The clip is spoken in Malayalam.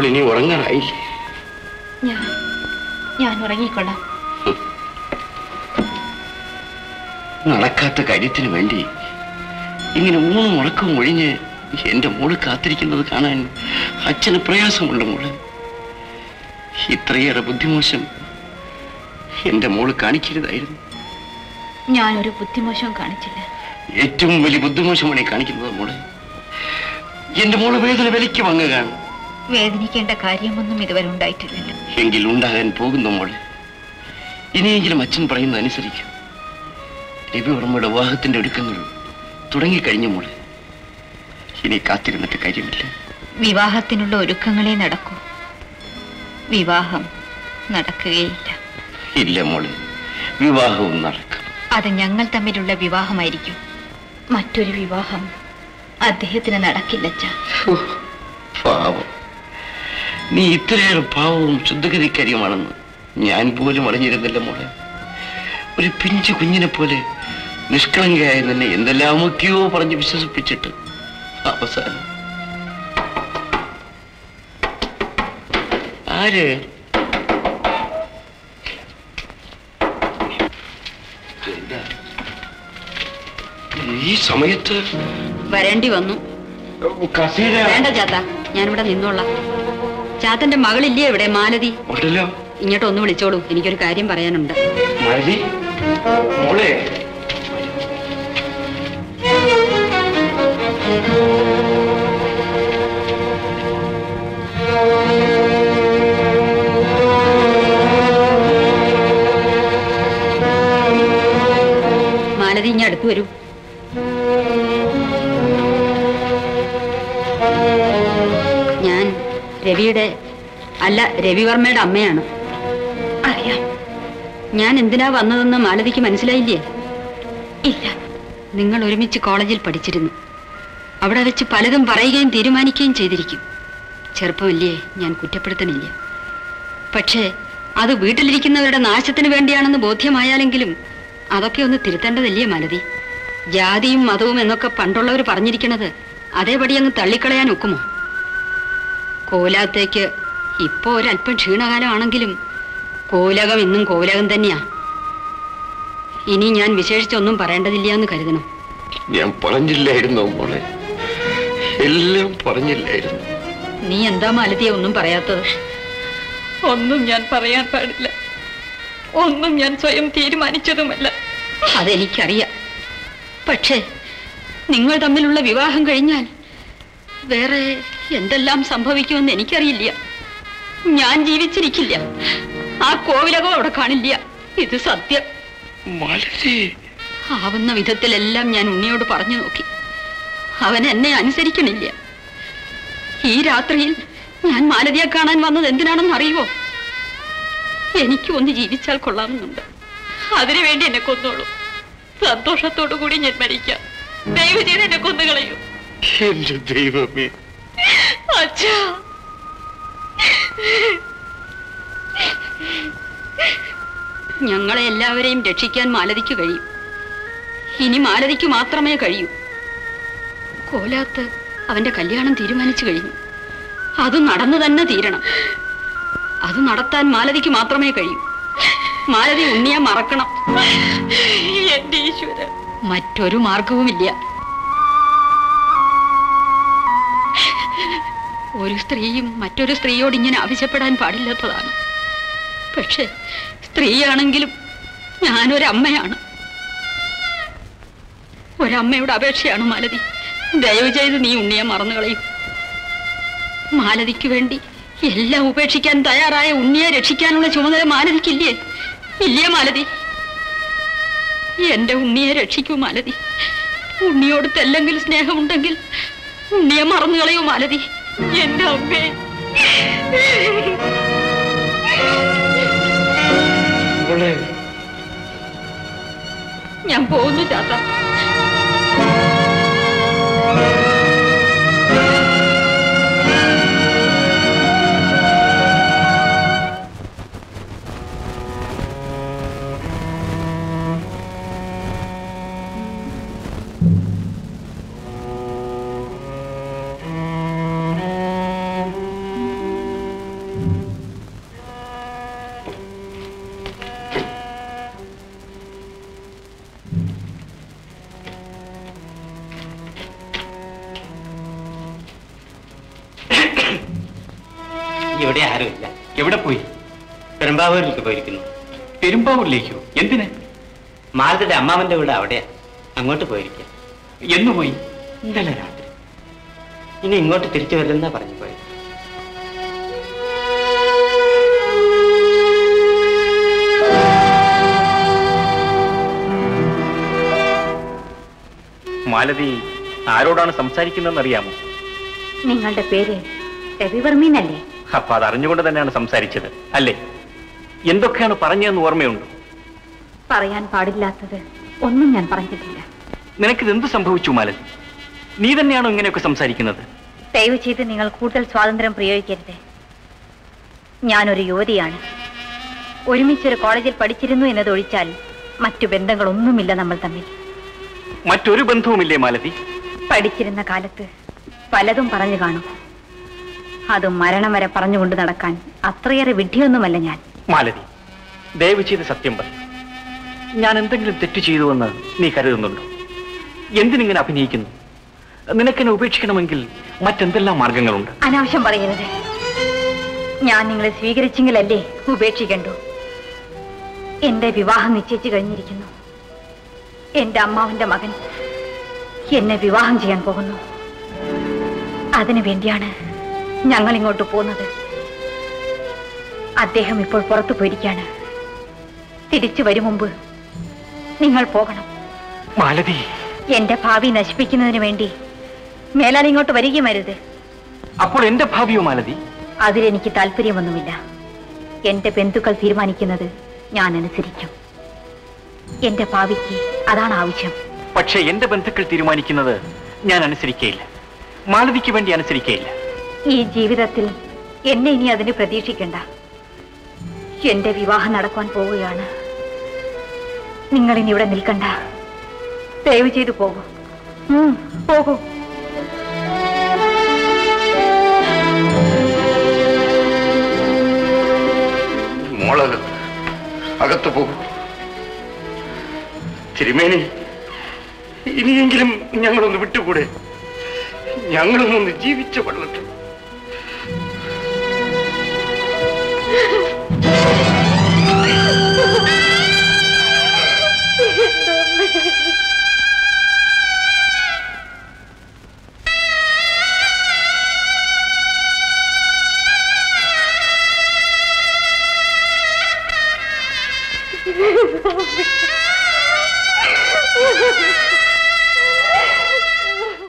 മോൾ ഇനി ഉറങ്ങാറായില്ലേ ഞാൻ ഞാൻ ഉറങ്ങിക്കൊള്ളാം നടക്കാത്ത കാര്യത്തിന് വേണ്ടി ഇങ്ങനെ ഊണും ഉറക്കവും ഒഴിഞ്ഞ് എന്റെ മോള് കാത്തിരിക്കുന്നത് കാണാൻ അച്ഛന് പ്രയാസമുണ്ട് മോള് ഇത്രയേറെ ബുദ്ധിമോശം എന്റെ മോള് കാണിക്കരുതായിരുന്നു ഞാനൊരു ബുദ്ധിമോശവും കാണിച്ചില്ല ഏറ്റവും വലിയ ബുദ്ധിമോശമാണ് ഈ കാണിക്കുന്നത് മോള് എന്റെ മോള് വേദന വിലയ്ക്ക് വാങ്ങുകയാണ് വേദനിക്കേണ്ട കാര്യമൊന്നും ഇതുവരെ ഉണ്ടായിട്ടില്ലല്ലോ എങ്കിൽ ഉണ്ടാകാൻ പോകുന്നു മോള് ഇനിയെങ്കിലും അച്ഛൻ പറയുന്നത് അനുസരിക്കും രവിവർമ്മയുടെ വിവാഹത്തിന്റെ ഒരുക്കങ്ങൾ തുടങ്ങിക്കഴിഞ്ഞു മോള് ഇനി കാത്തിരുന്നിട്ട് കാര്യമില്ല വിവാഹത്തിനുള്ള ഒരുക്കങ്ങളെ നടക്കൂ വിവാഹം നടക്കുകയില്ല ഇല്ല മോള് വിവാഹവും നടക്കും അത് ഞങ്ങൾ തമ്മിലുള്ള വിവാഹമായിരിക്കും മറ്റൊരു വിവാഹം അദ്ദേഹത്തിന് നടക്കില്ലച്ച ഹോ, പാവം നീ ഇത്രയേറെ പാവവും ശുദ്ധഗതിക്കാരിയുമാണെന്ന് ഞാൻ പോലും അറിഞ്ഞിരുന്നില്ല മോളെ ഒരു പിഞ്ചു കുഞ്ഞിനെ പോലെ നിഷ്കളങ്കയായ നിന്നെ എന്തെല്ലാമൊക്കെയോ പറഞ്ഞ് വിശ്വസിപ്പിച്ചിട്ട് അവസാനം ആര് എന്താ? ഈ സമയത്ത് വരേണ്ടി വന്നു കസേര വേണ്ട ചാത്ത ഞാനിവിടെ നിന്നോളാം ചാത്തന്റെ മകളില്ലേ ഇവിടെ മാലതി ഉണ്ടല്ലോ ഇങ്ങോട്ട് ഒന്ന് വിളിച്ചോളൂ എനിക്കൊരു കാര്യം പറയാനുണ്ട് മഴലി മോളെ മാലതി ഇങ്ങ് അടുത്ത് വരൂ ഞാൻ രവിയുടെ അല്ല രവിവർമ്മയുടെ അമ്മയാണ് അറിയാം ഞാൻ എന്തിനാ വന്നതെന്ന് മാലതിക്ക് മനസ്സിലായില്ലേ ഇല്ല നിങ്ങൾ ഒരുമിച്ച് കോളേജിൽ പഠിച്ചിരുന്നു അവിടെ വെച്ച് പലതും പറയുകയും തീരുമാനിക്കുകയും ചെയ്തിരിക്കും ചെറുപ്പമില്ലേ ഞാൻ കുറ്റപ്പെടുത്തണില്ല പക്ഷേ അത് വീട്ടിലിരിക്കുന്നവരുടെ നാശത്തിന് വേണ്ടിയാണെന്ന് ബോധ്യമായാലെങ്കിലും അതൊക്കെ ഒന്ന് തിരുത്തേണ്ടതല്ലേ മാലതി ജാതിയും മതവും എന്നൊക്കെ പണ്ടുള്ളവർ പറഞ്ഞിരിക്കണത് അതേപടി അങ്ങ് തള്ളിക്കളയാൻ ഒക്കുമോ കോലാത്തേക്ക് ഇപ്പോ ഒരല്പം ക്ഷീണകാലമാണെങ്കിലും കോലകം ഇന്നും കോലകം തന്നെയാ ഇനി ഞാൻ വിശേഷിച്ചൊന്നും പറയേണ്ടതില്ല എന്ന് കരുതണം ഞാൻ പറഞ്ഞില്ലായിരുന്നോ മോളെ എല്ലാം പറഞ്ഞില്ലായിരുന്നു നീ എന്താ മാലതിയെ ഒന്നും പറയാത്തത് ഒന്നും ഞാൻ പറയാൻ പാടില്ല ഒന്നും ഞാൻ സ്വയം തീരുമാനിച്ചതുമല്ല അതെനിക്കറിയാം പക്ഷേ നിങ്ങൾ തമ്മിലുള്ള വിവാഹം കഴിഞ്ഞാൽ വേറെ എന്തെല്ലാം സംഭവിക്കുമെന്ന് എനിക്കറിയില്ല ഞാൻ ജീവിച്ചിരിക്കില്ല ആ കോവിലകം അവിടെ കാണില്ല ഇത് സത്യം മാലതി ആവുന്ന വിധത്തിലെല്ലാം ഞാൻ ഉണ്ണിയോട് പറഞ്ഞു നോക്കി അവൻ എന്നെ അനുസരിക്കണില്ല ഈ രാത്രിയിൽ ഞാൻ മാലതിയെ കാണാൻ വന്നത് എന്തിനാണെന്ന് അറിയുമോ എനിക്ക് ഒന്ന് ജീവിച്ചാൽ കൊള്ളാമെന്നുണ്ട് അതിനു വേണ്ടി എന്നെ കൊന്നോളൂ സന്തോഷത്തോടു കൂടി ഞാൻ മരിക്കാം ദയവ് ചെയ്ത് എന്നെ കൊന്നുകളയൂ എന്റെ ദൈവമേ അച്ഛാ ഞങ്ങളെ എല്ലാവരെയും രക്ഷിക്കാൻ മാലതിക്ക് കഴിയും ഇനി മാലതിക്ക് മാത്രമേ കഴിയൂ കോലാത്ത് അവന്റെ കല്യാണം തീരുമാനിച്ചു കഴിഞ്ഞു അത് നടന്നു തന്നെ തീരണം അത് നടത്താൻ മാലതിക്ക് മാത്രമേ കഴിയൂ മാലതി ഉണ്ണിയെ മറക്കണം എന്റെ ഈശ്വര മറ്റൊരു മാർഗവുമില്ല ഒരു സ്ത്രീയും മറ്റൊരു സ്ത്രീയോട് ഇങ്ങനെ ആവശ്യപ്പെടാൻ പാടില്ലാത്തതാണ് പക്ഷെ സ്ത്രീയാണെങ്കിലും ഞാനൊരമ്മയാണ് ഒരമ്മയുടെ അപേക്ഷയാണ് മാലതി ദയവ് ചെയ്ത് നീ ഉണ്ണിയെ മറന്നു കളയും മാലതിക്ക് വേണ്ടി എല്ലാം ഉപേക്ഷിക്കാൻ തയ്യാറായ ഉണ്ണിയെ രക്ഷിക്കാനുള്ള ചുമതല മാലതിക്കില്ലേ ഇല്ലേ മാലതി എന്റെ ഉണ്ണിയെ രക്ഷിക്കൂ മാലതി ഉണ്ണിയോട് തെല്ലെങ്കിൽ സ്നേഹമുണ്ടെങ്കിൽ ഉണ്ണിയെ മറന്നു കളയൂ മാലതി എന്റെ അമ്മേ മോളെ ഞാൻ പോകുന്നു ചാത്ത ഇവിടെ ആരുമില്ല എവിടെ പോയി പെരുമ്പാവൂരിലേക്ക് പോയിരിക്കുന്നു പെരുമ്പാവൂരിലേക്കോ എന്തിന് മാലതിയുടെ അമ്മാവന്റെ വീട് അവിടെയാ അങ്ങോട്ട് പോയിരിക്കുക എന്ന് പോയി ഇന്നലെ രാത്രി ഇനി ഇങ്ങോട്ട് തിരിച്ചു വരില്ലെന്നാ പറഞ്ഞു പോയത് മാലതി ആരോടാണ് സംസാരിക്കുന്നതെന്ന് അറിയാമോ നിങ്ങളുടെ പേര് രവിവർമ്മീനല്ലേ അപ്പൊ അത് അറിഞ്ഞുകൊണ്ട് തന്നെയാണ് സംസാരിച്ചത് അല്ലേ എന്തൊക്കെയാണ് പറഞ്ഞതെന്ന് ഓർമ്മയുണ്ടോ പറയാൻ പാടില്ലാത്തത് ഒന്നും ഞാൻ പറഞ്ഞിട്ടില്ല നിനക്കിത് എന്ത് സംഭവിച്ചു മാലതി നീ തന്നെയാണോ ഇങ്ങനെയൊക്കെ സംസാരിക്കുന്നത് ദയവ് ചെയ്ത് നിങ്ങൾ കൂടുതൽ സ്വാതന്ത്ര്യം പ്രയോഗിക്കരുത് ഞാനൊരു യുവതിയാണ് ഒരുമിച്ചൊരു കോളേജിൽ പഠിച്ചിരുന്നു എന്നതൊഴിച്ചാൽ മറ്റു ബന്ധങ്ങളൊന്നുമില്ല നമ്മൾ തമ്മിൽ മറ്റൊരു ബന്ധവുമില്ലേ മാലതി പഠിച്ചിരുന്ന കാലത്ത് പലതും പറഞ്ഞു കാണും അതും മരണം വരെ പറഞ്ഞുകൊണ്ട് നടക്കാൻ അത്രയേറെ വിഡ്ഢിയൊന്നുമല്ല ഞാൻ മാലതി ദയവ് ചെയ്ത് സത്യം പറ ഞാൻ എന്തെങ്കിലും തെറ്റ് ചെയ്തുവെന്ന് നീ കരുതുന്നുണ്ടോ എന്തിനിങ്ങനെ അഭിനയിക്കുന്നു നിനക്കെന്നെ ഉപേക്ഷിക്കണമെങ്കിൽ മറ്റെന്തെല്ലാം മാർഗങ്ങളുണ്ട് അനാവശ്യം പറയരുത് ഞാൻ നിങ്ങളെ സ്വീകരിച്ചെങ്കിലല്ലേ ഉപേക്ഷിക്കണ്ടു എന്റെ വിവാഹം നിശ്ചയിച്ചു കഴിഞ്ഞിരിക്കുന്നു എന്റെ അമ്മാവന്റെ മകൻ എന്നെ വിവാഹം ചെയ്യാൻ പോകുന്നു അതിനു വേണ്ടിയാണ് ഞങ്ങൾ ഇങ്ങോട്ട് പോകുന്നത് അദ്ദേഹം ഇപ്പോൾ പുറത്തു പോയിരിക്കാണ് തിരിച്ചു വരും മുമ്പ് നിങ്ങൾ പോകണം മാലതി എന്റെ ഭാവി നശിപ്പിക്കുന്നതിന് വേണ്ടി മേലാൽ ഇങ്ങോട്ട് വരികയും അരുത് അപ്പോൾ എന്റെ ഭാവിയോ മാലതി അതിലെനിക്ക് താല്പര്യമൊന്നുമില്ല എന്റെ ബന്ധുക്കൾ തീരുമാനിക്കുന്നത് ഞാൻ അനുസരിക്കും എന്റെ ഭാവിക്ക് അതാണ് ആവശ്യം പക്ഷേ എന്റെ ബന്ധുക്കൾ തീരുമാനിക്കുന്നത് ഞാൻ അനുസരിക്കയില്ല മാലതിക്ക് വേണ്ടി അനുസരിക്കയില്ല ഈ ജീവിതത്തിൽ എന്നെ ഇനി അതിന് പ്രതീക്ഷിക്കണ്ട എന്റെ വിവാഹം നടക്കാൻ പോവുകയാണ് നിങ്ങൾ ഇനി ഇവിടെ നിൽക്കണ്ട ദയവ് ചെയ്തു പോകൂ ഉം, പോകൂ മോളകത്ത് അകത്ത് പോകും തിരുമേനി ഇനിയെങ്കിലും ഞങ്ങളൊന്ന് വിട്ടുകൂടെ ഞങ്ങളൊന്നൊന്ന് ജീവിച്ച കൊള്ളട്ടെ Oh,